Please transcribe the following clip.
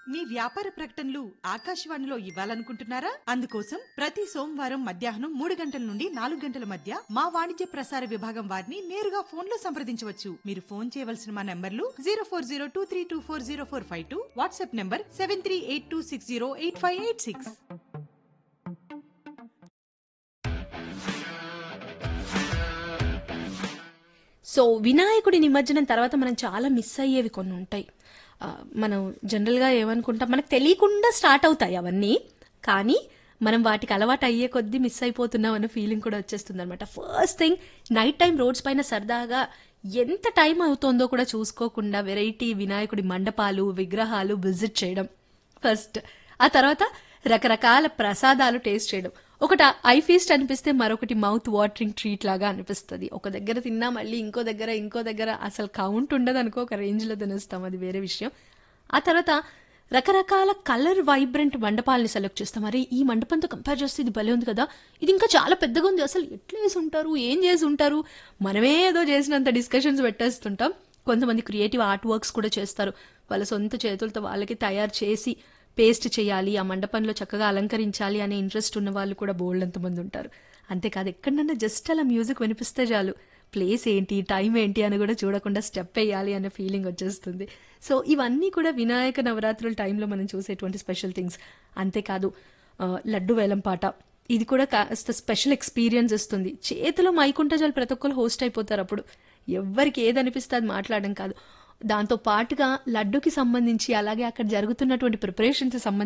మీ వ్యాపార ప్రకటనలు ఆకాశవాణిలో ఇవ్వాలనుకుంటున్నారా అందుకోసం ప్రతి సోమవారం మధ్యాహ్నం మూడు గంటల నుండి నాలుగు గంటల మధ్య మా వాణిజ్య ప్రసార విభాగం వారిని నేరుగా ఫోన్ లో సంప్రదించవచ్చు మీరు ఫోన్ చేయవలసిన మా నంబర్లు zero four zero two three two four zero four five two WhatsApp number seven three eight two six zero eight five eight six so వినాయకుడి నిమజ్జనం తర్వాత మనం చాలా మిస్ అయ్యేవి కొన్ని ఉంటాయి ఆ, మనం జనరల్గా ఏమనుకుంటాం మనకు తెలియకుండా స్టార్ట్ అవుతాయి అవన్నీ కానీ మనం వాటికి అలవాటు అయ్యే కొద్దీ మిస్ అయిపోతున్నాం అనే ఫీలింగ్ కూడా వచ్చేస్తుంది అనమాట first thing night time roads పైన సరదాగా ఎంత టైం అవుతుందో కూడా చూసుకోకుండా వెరైటీ వినాయకుడి మండపాలు విగ్రహాలు విజిట్ చేయడం ఫస్ట్ ఆ తర్వాత రకరకాల ప్రసాదాలు టేస్ట్ చేయడం ఒకటి ఐ ఫీస్ట్ అనిపిస్తే మరొకటి మౌత్ వాటరింగ్ ట్రీట్ లాగా అనిపిస్తుంది ఒక దగ్గర తిన్నా మళ్ళీ ఇంకో దగ్గర ఇంకో దగ్గర అసలు కౌంట్ ఉండదు అనుకో ఒక రేంజ్లో తినేస్తాం అది వేరే విషయం ఆ తర్వాత రకరకాల కలర్ వైబ్రెంట్ మండపాలని సెలెక్ట్ చేస్తాం అరే ఈ మండపంతో కంపేర్ చేస్తే ఇది భలే ఉంది కదా ఇది ఇంకా చాలా పెద్దగా ఉంది అసలు ఎట్లా వేసి ఉంటారు ఏం చేసి ఉంటారు మనమే ఏదో చేసినంత డిస్కషన్స్ పెట్టేస్తుంటాం కొంతమంది క్రియేటివ్ ఆర్ట్ వర్క్స్ కూడా చేస్తారు వాళ్ళ సొంత చేతులతో వాళ్ళకి తయారు చేసి పేస్ట్ చేయాలి ఆ మండపంలో చక్కగా అలంకరించాలి అనే ఇంట్రెస్ట్ ఉన్న వాళ్ళు కూడా బోల్డ్ ఎంతమంది ఉంటారు అంతేకాదు ఎక్కడన్నా జస్ట్ అలా మ్యూజిక్ వినిపిస్తే చాలు ప్లేస్ ఏంటి టైం ఏంటి అని కూడా చూడకుండా స్టెప్ వేయాలి అనే ఫీలింగ్ వచ్చేస్తుంది సో ఇవన్నీ కూడా వినాయక నవరాత్రుల టైంలో మనం చూసేటువంటి స్పెషల్ థింగ్స్ అంతేకాదు ఆ, లడ్డు వేలం పాట ఇది కూడా కాస్త స్పెషల్ ఎక్స్పీరియన్స్ ఇస్తుంది చేతిలో మైకుంటే చాలు ప్రతి ఒక్కరు హోస్ట్ అయిపోతారు అప్పుడు ఎవరికి ఏది అనిపిస్తే అది మాట్లాడడం కాదు దాంతో పాటుగా లడ్డుకి సంబంధించి అలాగే అక్కడ జరుగుతున్నటువంటి ప్రిపరేషన్స్ సంబంధించి